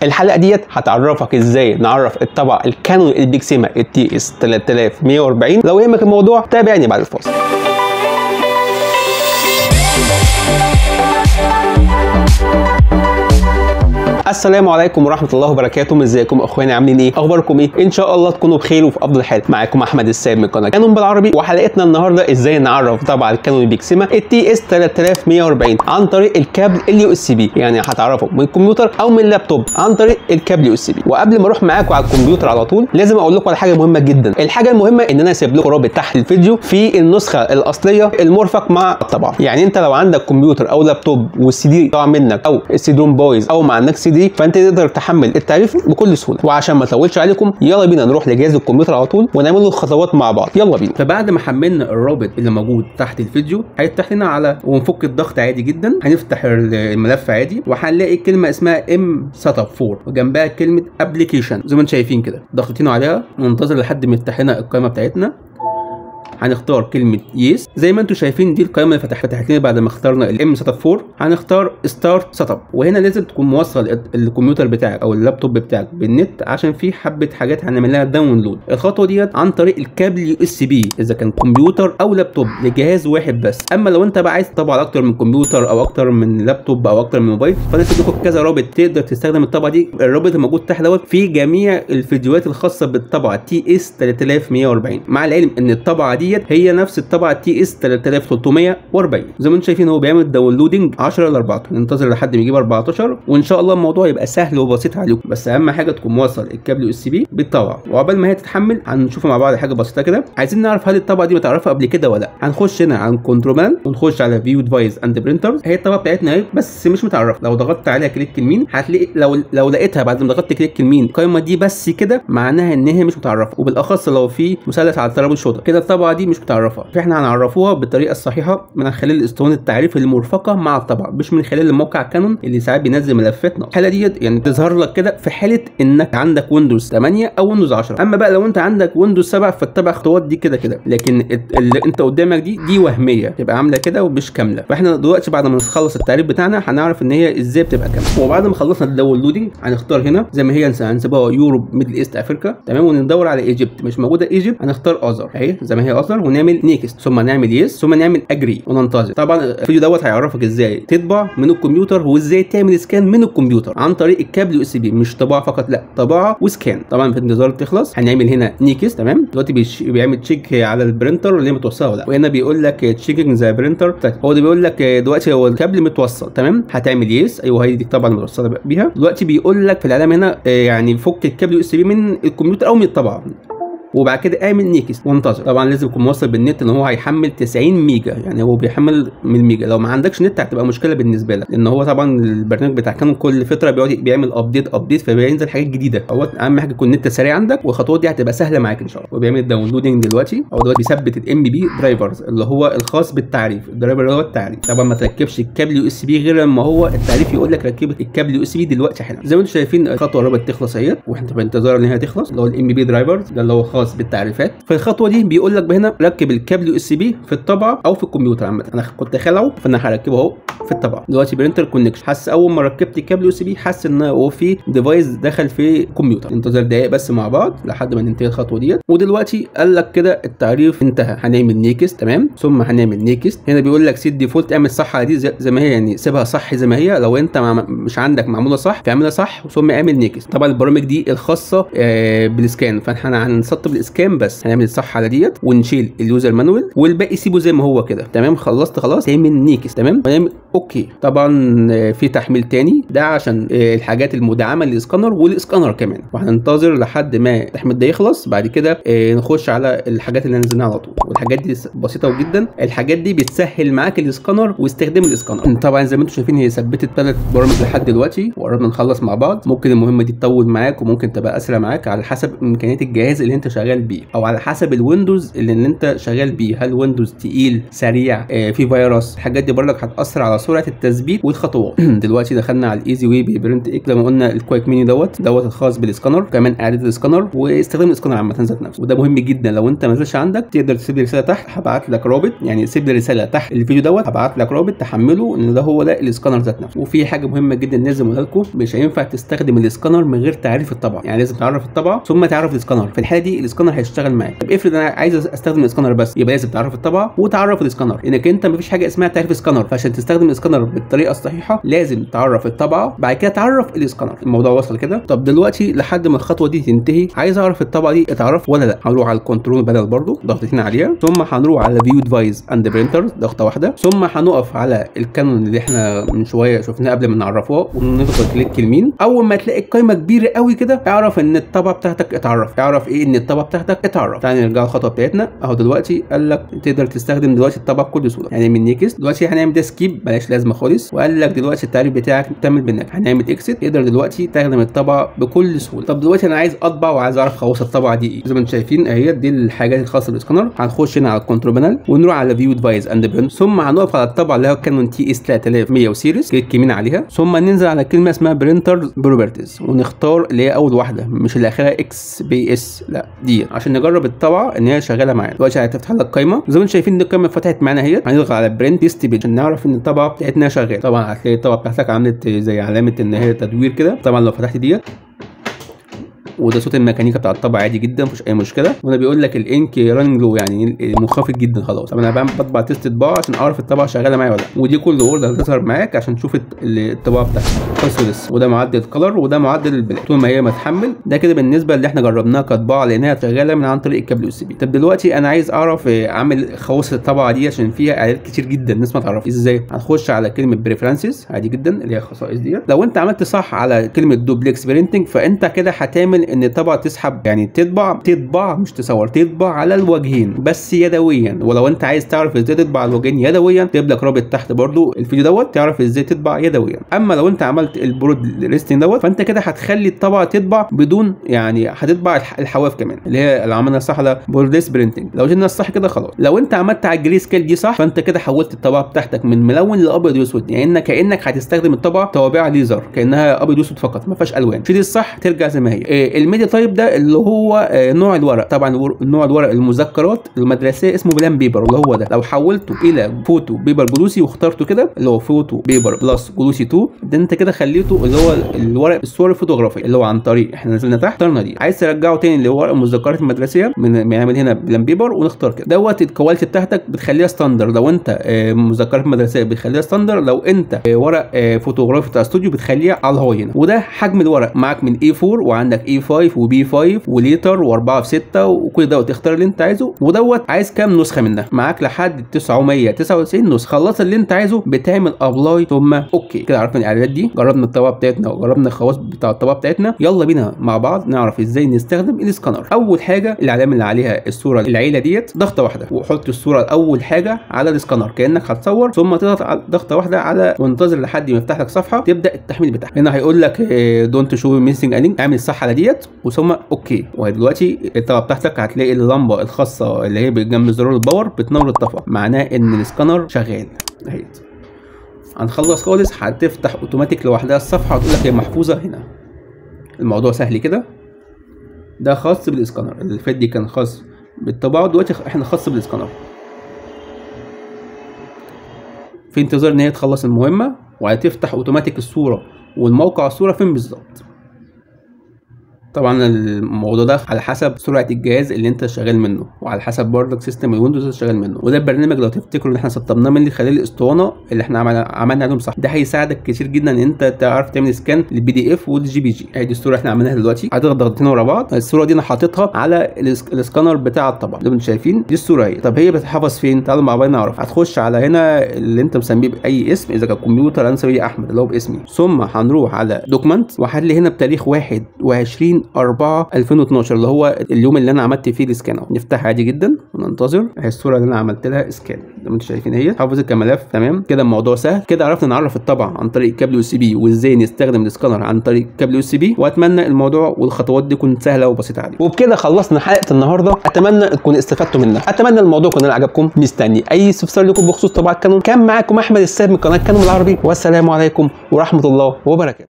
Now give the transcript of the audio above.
الحلقه ديت هتعرفك ازاي نعرف الطبعه الكانون البيكسيما التي اس 3140 لو يهمك الموضوع تابعني بعد الفاصل السلام عليكم ورحمه الله وبركاته ازيكم اخواني عاملين ايه اخباركم ايه ان شاء الله تكونوا بخير وفي افضل حال معاكم احمد السيد من قناه كانون بالعربي وحلقتنا النهارده ازاي نعرف طبعا الكانون بيكسيما التي اس 3140 عن طريق الكابل اليو اس بي يعني هتعرفه من الكمبيوتر او من اللابتوب عن طريق الكابل يو اس بي وقبل ما اروح معاكم على الكمبيوتر على طول لازم اقول لكم على حاجه مهمه جدا الحاجه المهمه ان انا اسيب لكم رابط تحت الفيديو في النسخه الاصليه المرفق مع الطبعه يعني انت لو عندك كمبيوتر او لابتوب والسي دي ضاع منك او السي دي بايظ او ما عندكش سي دي فانت تقدر تحمل التعريف بكل سهوله وعشان ما اطولش عليكم يلا بينا نروح لجهاز الكمبيوتر على طول ونعمل له الخطوات مع بعض يلا بينا فبعد ما حملنا الرابط اللي موجود تحت الفيديو هيفتح لنا على ونفك الضغط عادي جدا هنفتح الملف عادي وهنلاقي كلمه اسمها ام سيت اب 4 وجنبها كلمه ابلكيشن زي ما انتم شايفين كده ضغطتين عليها وننتظر لحد ما يفتح لنا القائمه بتاعتنا هنختار كلمة يس زي ما انتم شايفين دي القائمة اللي فتحت فتحت لنا بعد ما اخترنا الام سيت اب 4 هنختار ستارت سيت اب وهنا لازم تكون موصل الكمبيوتر بتاعك او اللابتوب بتاعك بالنت عشان في حبة حاجات هنعمل لها داونلود الخطوة ديت عن طريق الكابل يو اس بي اذا كان كمبيوتر او لابتوب لجهاز واحد بس اما لو انت بقى عايز تطبع اكتر من كمبيوتر او اكتر من لابتوب او اكتر من موبايل فانا سيب لكم كذا رابط تقدر تستخدم الطبعة دي الرابط الموجود تحت دوت في جميع الفيديوهات الخاصة بالطبعة تي اس 3140 مع العلم ان الطبعة ديت هي نفس الطبعه تي اس 3340 زي ما انتم شايفين هو بيعمل داونلودنج 10 ل 14 ننتظر لحد ما يجيب 14 وان شاء الله الموضوع يبقى سهل وبسيط عليكم بس اهم حاجه تكون موصل الكابل يو اس بي بالطبعه وعقبال ما هي تتحمل هنشوف مع بعض حاجه بسيطه كده عايزين نعرف هل الطبعه دي متعرفها قبل كده ولا لا هنخش هنا عن كنترول ونخش على فيو ديفايس اند برينترز هي الطبعه بتاعتنا اهي بس مش متعرفه لو ضغطت عليها كليك يمين هتلاقي لو لو لقيتها بعد ما ضغطت كليك يمين القائمه دي بس كده معناها ان هي مش متعرفه وبالاخص لو في مثلث على الترابل شوطه كده الطبعه دي مش متعرفه فاحنا هنعرفوها بالطريقه الصحيحه من خلال اسطوانه التعريف المرفقه مع الطبعه مش من خلال الموقع كانون اللي ساعات بينزل ملفات ناقصه الحاله ديت يعني تظهر لك كده في حاله انك عندك ويندوز 8 او ويندوز 10 اما بقى لو انت عندك ويندوز 7 فاتبع خطوات دي كده كده لكن اللي انت قدامك دي دي وهميه تبقى عامله كده ومش كامله فاحنا دلوقتي بعد ما نخلص التعريف بتاعنا هنعرف ان هي ازاي بتبقى كامله وبعد ما خلصنا الداونلودنج هنختار هنا زي ما هي هنسيبها يوروب ميدل ايست افريكا تمام وندور على ايجيبت مش موجوده ايجيبت هنختار اذر اهي زي ما هي اذر ونعمل نيكست ثم نعمل يس ثم نعمل اجري وننتظر طبعا الفيديو دوت هيعرفك ازاي تطبع من الكمبيوتر وازاي تعمل سكان من الكمبيوتر عن طريق الكابل يو اس بي مش طباعه فقط لا طباعه وسكان طبعا في انتظار تخلص هنعمل هنا نيكست تمام دلوقتي بيش... بيعمل تشيك على البرينتر اللي متوصله ولا وهنا بيقول لك تشيكينج ذا برينتر طيب هو ده بيقول لك دلوقتي هو الكابل متوصل تمام هتعمل يس ايوه هي دي طبعا متوصله بيها دلوقتي بيقول لك في العلامه هنا يعني فك الكابل يو اس بي من الكمبيوتر او من الطبعه وبعد كده اعمل نيكست وانتظر طبعا لازم يكون موصل بالنت ان هو هيحمل 90 ميجا يعني هو بيحمل من ميجا لو ما عندكش نت هتبقى مشكله بالنسبه لك لان هو طبعا البرنامج بتاع كانون كل فتره بيقعد بيعمل ابديت ابديت فبينزل حاجات جديده هو اهم حاجه يكون النت سريع عندك والخطوات دي هتبقى سهله معاك ان شاء الله وبيعمل داونلودنج دلوقتي هو دلوقتي بيثبت الام بي بي درايفرز اللي هو الخاص بالتعريف الدرايفر اللي هو التعريف طبعا ما تركبش الكابل يو اس بي غير لما هو التعريف يقول لك ركب الكابل يو اس بي دلوقتي حالا زي ما انتم شايفين الخطوه الرابط تخلص اهيت واحنا في انتظار ان هي تخلص اللي هو الام بي بي درايفرز ده اللي هو خاص بالتعريفات في الخطوه دي بيقول لك هنا ركب الكابل يو اس بي في الطبعه او في الكمبيوتر عامه انا كنت خلعه فانا هركبه اهو في الطبعه دلوقتي برينتر كونكشن حاسس اول ما ركبت الكابل يو اس بي حاسس ان هو في ديفايس دخل في كمبيوتر انتظر دقايق بس مع بعض لحد ما ننتهي الخطوه ديت ودلوقتي قال لك كده التعريف انتهى هنعمل نيكست تمام ثم هنعمل نيكست هنا بيقول لك سيت ديفولت اعمل صح على دي زي, زي ما هي يعني سيبها صح زي ما هي لو انت مش عندك معموله صح فاعملها صح ثم اعمل نيكست طبعا البرامج دي الخاصه آه بالسكان فاحنا هنسطب الاسكان بس هنعمل صح على ديت ونشيل اليوزر مانوال والباقي سيبه زي ما هو كده تمام خلصت خلاص تعمل نيكست تمام ونعمل اوكي طبعا في تحميل تاني ده عشان الحاجات المدعمه للسكانر والسكانر كمان وهننتظر لحد ما التحميل ده يخلص بعد كده نخش على الحاجات اللي نزلناها على طول والحاجات دي بسيطه جدا الحاجات دي بتسهل معاك السكانر واستخدام السكانر طبعا زي ما انتم شايفين هي ثبتت ثلاث برامج لحد دلوقتي وقربنا نخلص مع بعض ممكن المهمه دي تطول معاك وممكن تبقى اسرع معاك على حسب امكانيات الجهاز اللي انت شغال شغال بيه او على حسب الويندوز اللي, اللي انت شغال بيه هل ويندوز تقيل سريع آه في فيروس الحاجات دي برضك هتاثر على سرعه التثبيت والخطوات دلوقتي دخلنا على الايزي واي ببرنت اكس زي ما قلنا الكويك ميني دوت دوت الخاص بالسكانر كمان اعاده السكانر واستخدام السكانر عامه ذات نفسه وده مهم جدا لو انت ما نزلش عندك تقدر تسيب لي رساله تحت هبعت لك رابط يعني سيب لي رساله تحت الفيديو دوت هبعت لك رابط تحمله ان ده هو ده السكانر ذات نفسه وفي حاجه مهمه جدا لازم اقولها لكم مش هينفع تستخدم السكانر من غير تعريف الطبعه يعني لازم تعرف الطبعه ثم تعرف السكانر في الحاله دي السكانر هيشتغل معاك طب افرض انا عايز استخدم السكانر بس يبقى لازم تعرف الطبعه وتعرف السكانر انك انت مفيش حاجه اسمها تعريف سكانر فعشان تستخدم السكانر بالطريقه الصحيحه لازم تعرف الطبعه بعد كده تعرف السكانر الموضوع وصل كده طب دلوقتي لحد ما الخطوه دي تنتهي عايز اعرف الطبعه دي اتعرف ولا لا هنروح على الكنترول بدل برضو ضغطتين عليها ثم هنروح على فيو ديفايس اند برينترز ضغطه واحده ثم هنقف على الكانون اللي احنا من شويه شفناه قبل ما نعرفه ونضغط كليك يمين اول ما تلاقي القايمه كبيره قوي كده اعرف ان الطبعه بتاعتك اتعرف اعرف ايه ان الطبعه بتاعتك اتعرف تعالى نرجع الخطوه بتاعتنا اهو دلوقتي قال لك تقدر تستخدم دلوقتي الطبعه بكل سهوله يعني من نيكست دلوقتي هنعمل ده سكيب بلاش لازمه خالص وقال لك دلوقتي التعريف بتاعك تكمل بالنك هنعمل اكسيت تقدر دلوقتي تستخدم الطبعه بكل سهوله طب دلوقتي انا عايز اطبع وعايز اعرف خواص الطبعه دي ايه زي ما انتم شايفين اهي دي الحاجات الخاصه بالسكانر هنخش هنا على الكنترول بانل ونروح على فيو ديفايس اند برنت ثم هنقف على الطبعه اللي هو كانون تي اس 3100 وسيريس كليك يمين عليها ثم ننزل على كلمه اسمها برينتر بروبرتيز ونختار اللي هي اول واحده مش اللي اخرها اكس بي اس لا دي عشان نجرب الطبعه ان هي شغاله معانا دلوقتي هتفتح لك قائمه زي ما انتم شايفين دي القائمه فتحت معانا اهيت هنضغط على برنت تيست بيج عشان نعرف ان الطبعه بتاعتنا شغاله طبعا هتلاقي الطبعه بتاعتك عملت زي علامه ان هي تدوير كده طبعا لو فتحت ديت وده صوت الميكانيكا بتاع الطبعه عادي جدا مفيش اي مشكله وانا بيقول لك الانك راننج لو يعني منخفض جدا خلاص طب انا بعمل بطبع تيست طباعه عشان اعرف الطبعه شغاله معايا ولا لا ودي كل وورد هتظهر معاك عشان تشوف الطباعه بتاعتك خلاص وده معدل الكلر وده معدل البلاك طول ما هي ما تحمل ده كده بالنسبه اللي احنا جربناها كطباعه لانها شغاله من عن طريق الكابل اس بي طب دلوقتي انا عايز اعرف اعمل خواص الطبعه دي عشان فيها اعداد كتير جدا الناس ما تعرفش ازاي هنخش على كلمه بريفرنسز عادي جدا اللي هي الخصائص ديت لو انت عملت صح على كلمه دوبلكس برينتنج فانت كده هتعمل ان الطبعه تسحب يعني تطبع تطبع مش تصور تطبع على الوجهين بس يدويا ولو انت عايز تعرف ازاي تطبع على الوجهين يدويا تجيب لك رابط تحت برضو الفيديو دوت تعرف ازاي تطبع يدويا اما لو انت عملت البرود ريستنج دوت فانت كده هتخلي الطبعه تطبع بدون يعني هتطبع الحواف كمان اللي هي اللي عملنا صح على بورديس برينتنج لو جبنا الصح كده خلاص لو انت عملت على الجري سكيل دي صح فانت كده حولت الطبعه بتاعتك من ملون لابيض واسود يعني كانك هتستخدم الطبعه طوابع ليزر كانها ابيض واسود فقط ما فيهاش الوان شيل الصح ترجع زي ما هي إيه الميديا تايب ده اللي هو نوع الورق طبعا نوع الورق المذكرات المدرسيه اسمه بلان بيبر اللي هو ده لو حولته الى فوتو بيبر جلوسي واخترته كده اللي هو فوتو بيبر بلس جلوسي 2 ده انت كده خليته اللي هو الورق الصور الفوتوغرافيه اللي هو عن طريق احنا نزلنا تحت اخترنا دي عايز ترجعه تاني اللي هو ورق المذكرات المدرسيه من بنعمل هنا بلان بيبر ونختار كده دوت الكواليتي بتاعتك بتخليها ستاندر لو انت مذكرات مدرسيه بتخليها ستاندر لو انت ورق فوتوغرافي بتاع استوديو بتخليها على الهاي هنا وده حجم الورق معاك من A4 وعندك A5 وبي 5 وليتر و4 في 6 وكل دوت تختار اللي انت عايزه ودوت عايز كام نسخه منها معاك لحد 999 نسخه خلصت اللي انت عايزه بتعمل ابلاي ثم اوكي كده عرفنا الاعدادات دي جربنا الطبقه بتاعتنا وجربنا الخواص بتاع الطبقه بتاعتنا يلا بينا مع بعض نعرف ازاي نستخدم الاسكانر اول حاجه العلامه اللي عليها الصوره العيله ديت ضغطه واحده وحط الصوره اول حاجه على الاسكانر كانك هتصور ثم تضغط ضغطه واحده على وانتظر لحد ما يفتح لك صفحه تبدا التحميل بتاعها هنا هيقول لك دونت شو ميسنج لينك اعمل الصح على ديت وثم اوكي ودلوقتي الطبقه بتاعتك هتلاقي اللمبه الخاصه اللي هي جنب زرار الباور بتنور الطفى معناه ان السكانر شغال اهيت هنخلص خالص هتفتح اوتوماتيك لوحدها الصفحه وتقول لك هي محفوظه هنا الموضوع سهل كده ده خاص بالاسكانر اللي فات دي كان خاص بالطباعه دلوقتي احنا خاص بالاسكانر في انتظار ان هي تخلص المهمه وهتفتح اوتوماتيك الصوره والموقع الصوره فين بالظبط طبعا الموضوع ده على حسب سرعه الجهاز اللي انت شغال منه وعلى حسب برضك سيستم الويندوز اللي شغال منه وده البرنامج لو تفتكروا اللي احنا سطبناه من خلال الاسطوانه اللي احنا عملنا عملنا عليهم صح ده هيساعدك كتير جدا ان انت تعرف تعمل سكان للبي دي اف والجي بي جي ادي الصوره احنا عملناها دلوقتي هتضغط ضغطتين ورا بعض الصوره دي انا حاططها على الاسكانر بتاع الطبع اللي انتم شايفين دي الصوره اهي طب هي بتتحفظ فين تعالوا مع بعض نعرف هتخش على هنا اللي انت مسميه باي اسم اذا كان كمبيوتر انا مسميه احمد اللي هو باسمي ثم هنروح على دوكمنت وهتلاقي هنا بتاريخ 21 4 2012 اللي هو اليوم اللي انا عملت فيه الاسكان اهو نفتحها عادي جدا وننتظر اهي الصوره اللي انا عملت لها اسكان زي ما انتم شايفين اهي حافظت كملف تمام كده الموضوع سهل كده عرفنا نعرف الطبعه عن طريق كابل يو سي بي وازاي نستخدم السكانر عن طريق كابل يو سي بي واتمنى الموضوع والخطوات دي تكون سهله وبسيطه عليكم وبكده خلصنا حلقه النهارده اتمنى تكونوا استفدتوا منها اتمنى الموضوع يكون عجبكم مستني اي استفسار لكم بخصوص طبعه الكانون كان معاكم احمد السيد من قناه كانون بالعربي والسلام عليكم ورحمه الله وبركاته